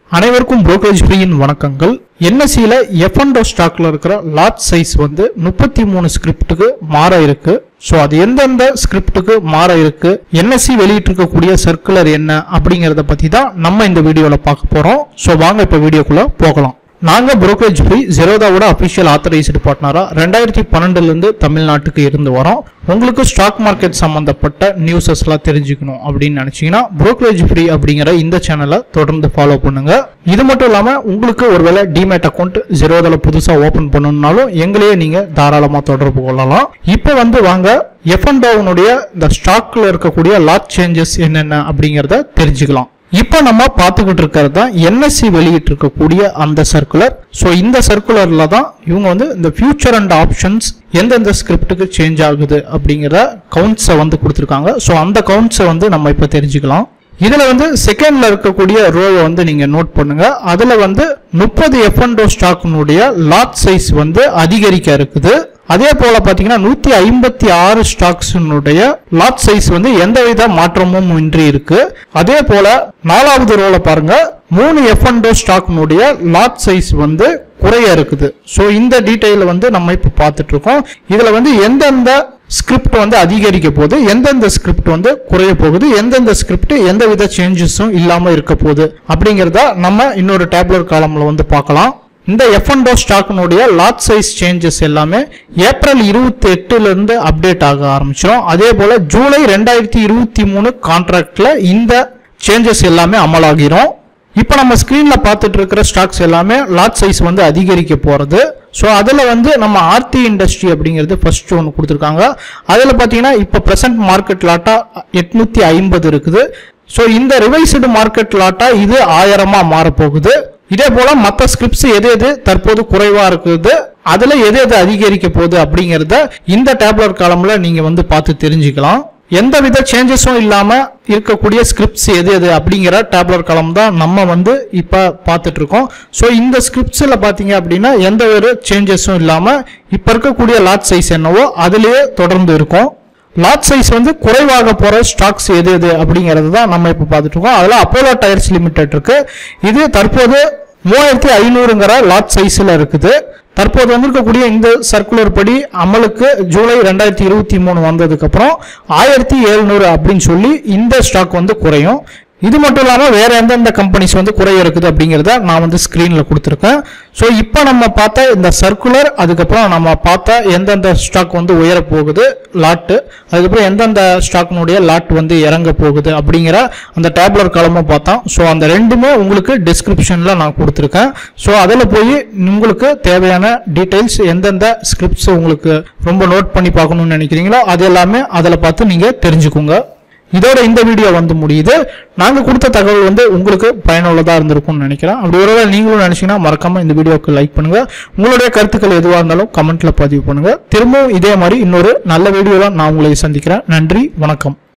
அனைவருக்கும் brokerage ஃப்ரீயின் வணக்கங்கள் என்எஸ்சியில் எஃப்என்டோ ஸ்டாக்ல இருக்கிற லாட் சைஸ் வந்து முப்பத்தி மூணு ஸ்கிரிப்டுக்கு மாற இருக்கு ஸோ அது எந்தெந்த ஸ்கிரிப்டுக்கு மாற இருக்கு என்எஸ்சி வெளியிட்டிருக்கக்கூடிய சர்க்குலர் என்ன அப்படிங்கிறத பத்தி தான் நம்ம இந்த வீடியோவில் பார்க்க போறோம் ஸோ வாங்க இப்போ வீடியோக்குள்ள போகலாம் நாங்க brokerage ஃப்ரீ ஜெரோதாவோட அபிஷியல் ஆத்தரைஸ்டு பார்ட்னரா ரெண்டாயிரத்தி பன்னெண்டுல இருந்து தமிழ்நாட்டுக்கு இருந்து வரோம் உங்களுக்கு ஸ்டாக் மார்க்கெட் சம்பந்தப்பட்ட நியூஸஸ் எல்லாம் தெரிஞ்சுக்கணும் அப்படின்னு நினைச்சீங்கன்னா brokerage ஃப்ரீ அப்படிங்கிற இந்த சேனலை தொடர்ந்து ஃபாலோ பண்ணுங்க இது மட்டும் இல்லாம உங்களுக்கு ஒருவேளை டிமேட் அக்கௌண்ட் ஜெரோதால புதுசா ஓபன் பண்ணணும்னாலும் எங்களையே நீங்க தாராளமா தொடர்பு கொள்ளலாம் இப்போ வந்து வாங்க எஃப்என்டோவனுடைய இந்த ஸ்டாக்ல இருக்கக்கூடிய லாட் சேஞ்சஸ் என்னென்ன அப்படிங்கறத தெரிஞ்சுக்கலாம் இப்போ நம்ம பார்த்துக்கிட்டு இருக்கிறது தான் என்எஸ்சி வெளியிட்டு இருக்கக்கூடிய அந்த சர்க்குலர் ஸோ இந்த சர்க்குலர்ல தான் இவங்க வந்து இந்த ஃபியூச்சர் அண்ட் ஆப்ஷன்ஸ் எந்தெந்த ஸ்கிரிப்டுக்கு சேஞ்ச் ஆகுது அப்படிங்கிற கவுண்ட்ஸை வந்து கொடுத்துருக்காங்க ஸோ அந்த கவுண்ட்ஸை வந்து நம்ம இப்போ தெரிஞ்சுக்கலாம் இதுல வந்து செகண்ட்ல இருக்கக்கூடிய ரோவை வந்து நீங்க நோட் பண்ணுங்க அதுல வந்து முப்பது எஃப்என்டோ ஸ்டாக்கினுடைய லாட் சைஸ் வந்து அதிகரிக்க இருக்குது அதே போல பாத்தீங்கன்னா நூத்தி ஐம்பத்தி ஆறு ஸ்டாக்ஸினுடைய லாட் சைஸ் வந்து எந்தவித மாற்றமும் இன்றி இருக்கு அதே போல நாலாவது ரோல பாருங்க மூணு எஃப்என்டோ ஸ்டாக்னுடைய லாட் சைஸ் வந்து குறைய இருக்குது ஸோ இந்த டீட்டெயில் வந்து நம்ம இப்போ பார்த்துட்டு இருக்கோம் இதுல வந்து எந்தெந்த ஸ்கிரிப்ட் வந்து அதிகரிக்க போகுது எந்தெந்த ஸ்கிரிப்ட் வந்து குறைய போகுது எந்தெந்த ஸ்கிரிப்ட் எந்த வித சேஞ்சஸும் இல்லாம இருக்க போகுது அப்படிங்கிறத நம்ம இன்னொரு டேப்லர் காலம்ல வந்து பார்க்கலாம் இந்த எஃப்என்டோ ஸ்டாக்னுடைய லாட் சைஸ் சேஞ்சஸ் எல்லாமே ஏப்ரல் இருபத்தி எட்டுல இருந்து அப்டேட் ஆக ஆரம்பிச்சிடும் அதே போல ஜூலை ரெண்டாயிரத்தி இருபத்தி மூணு கான்ட்ராக்ட்ல இந்த சேஞ்சஸ் எல்லாமே அமலாகிரும் இப்போ நம்ம ஸ்க்ரீன்ல பார்த்துட்டு இருக்கிற ஸ்டாக்ஸ் எல்லாமே லாட் சைஸ் வந்து அதிகரிக்க போறது ஸோ அதில் வந்து நம்ம ஆர்த்தி இண்டஸ்ட்ரி அப்படிங்கிறது ஃபர்ஸ்ட் ஒன்று கொடுத்துருக்காங்க அதில் பார்த்தீங்கன்னா இப்போ ப்ரெசன்ட் மார்க்கெட் லாட்டா எட்நூத்தி ஐம்பது இருக்குது ஸோ இந்த ரிவைஸ்டு மார்க்கெட் லாட்டா இது ஆயிரமா மாறப்போகுது இதே போல மற்ற ஸ்கிரிப்ட்ஸ் எது எது தற்போது குறைவா இருக்குது அதுல எது எது அதிகரிக்க போகுது அப்படிங்கறத இந்த டேப்லர் காலம்ல நீங்க வந்து பார்த்து தெரிஞ்சுக்கலாம் எந்த வித சேஞ்சஸும் இல்லாம இருக்கக்கூடிய ஸ்கிரிப்ட்ஸ் எது எது அப்படிங்கிற டேப்லர் காலம் தான் நம்ம வந்து இப்ப பார்த்துட்டு இருக்கோம் ஸோ இந்த ஸ்கிரிப்ட்ஸ்ல பாத்தீங்க அப்படின்னா எந்த ஒரு சேஞ்சஸும் இல்லாம இப்ப இருக்கக்கூடிய லாட் சைஸ் என்னவோ அதுலயே தொடர்ந்து இருக்கும் லாட் சைஸ் வந்து குறைவாக போற ஸ்டாக்ஸ் எது எது அப்படிங்கிறது தான் நம்ம இப்போ பார்த்துட்டு இருக்கோம் அதில் அப்போலோ டயர்ஸ் லிமிடெட் இருக்கு இது தற்போது மூவாயிரத்தி ஐநூறுங்கிற லாட் சைஸ்ல இருக்குது தற்போது வந்திருக்கக்கூடிய இந்த சர்க்குலர் படி அமலுக்கு ஜூலை ரெண்டாயிரத்தி இருபத்தி மூணு வந்ததுக்கு அப்புறம் ஆயிரத்தி எழுநூறு அப்படின்னு சொல்லி இந்த ஸ்டாக் வந்து குறையும் இது மட்டும் இல்லாமல் வேற எந்தெந்த கம்பெனிஸ் வந்து குறைய இருக்குது அப்படிங்கிறத நான் வந்து ஸ்க்ரீனில் கொடுத்துருக்கேன் ஸோ இப்போ நம்ம பார்த்த இந்த சர்க்குலர் அதுக்கப்புறம் நம்ம பார்த்த எந்தெந்த ஸ்டாக் வந்து உயர போகுது லாட்டு அதுக்கப்புறம் எந்தெந்த ஸ்டாக்னுடைய லாட் வந்து இறங்க போகுது அப்படிங்கிற அந்த டேப்லர் காலமும் பார்த்தோம் ஸோ அந்த ரெண்டுமே உங்களுக்கு டிஸ்கிரிப்ஷனில் நான் கொடுத்துருக்கேன் ஸோ அதில் போய் உங்களுக்கு தேவையான டீட்டெயில்ஸ் எந்தெந்த ஸ்கிரிப்ட்ஸ் உங்களுக்கு ரொம்ப நோட் பண்ணி பார்க்கணும்னு நினைக்கிறீங்களோ அது எல்லாமே அதில் பார்த்து நீங்கள் தெரிஞ்சுக்கோங்க இதோட இந்த வீடியோ வந்து முடியுது நாங்க கொடுத்த தகவல் வந்து உங்களுக்கு பயனுள்ளதா இருந்திருக்கும்னு நினைக்கிறேன் அப்படி ஒருவேளை நீங்களும் நினைச்சீங்கன்னா மறக்காம இந்த வீடியோக்கு லைக் பண்ணுங்க உங்களுடைய கருத்துக்கள் எதுவாக இருந்தாலும் கமெண்ட்ல பதிவு பண்ணுங்க திரும்பவும் இதே மாதிரி இன்னொரு நல்ல வீடியோல நான் உங்களை சந்திக்கிறேன் நன்றி வணக்கம்